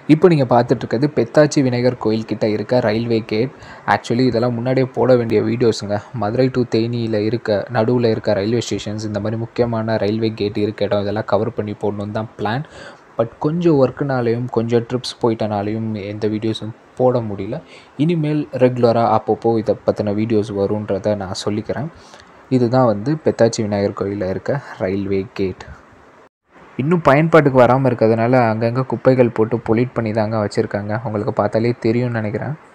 இப்போ நீங்கள் பார்த்துட்ருக்கிறது பெத்தாச்சி விநாயகர் கோயில் கிட்ட இருக்க ரயில்வே கேட் ஆக்சுவலி இதெல்லாம் முன்னாடியே போட வேண்டிய வீடியோஸுங்க மதுரை டு தேனியில் இருக்க நடுவில் இருக்க ரயில்வே ஸ்டேஷன்ஸ் இந்த மாதிரி முக்கியமான ரயில்வே கேட் இருக்க இடம் இதெல்லாம் கவர் பண்ணி போடணுன்னு தான் பிளான் பட் கொஞ்சம் ஒர்க்குனாலையும் கொஞ்சம் ட்ரிப்ஸ் போயிட்டனாலையும் எந்த வீடியோஸும் போட முடியல இனிமேல் ரெகுலராக அப்பப்போ இதை பற்றின வீடியோஸ் வருன்றதை நான் சொல்லிக்கிறேன் இதுதான் வந்து பெத்தாச்சி விநாயகர் கோயிலில் இருக்க ரயில்வே கேட் இன்னும் பயன்பாட்டுக்கு வராமல் இருக்கிறதுனால அங்கங்கே குப்பைகள் போட்டு பொலிட் பண்ணி தாங்க வச்சுருக்காங்க உங்களுக்கு பார்த்தாலே தெரியும்னு நினைக்கிறேன்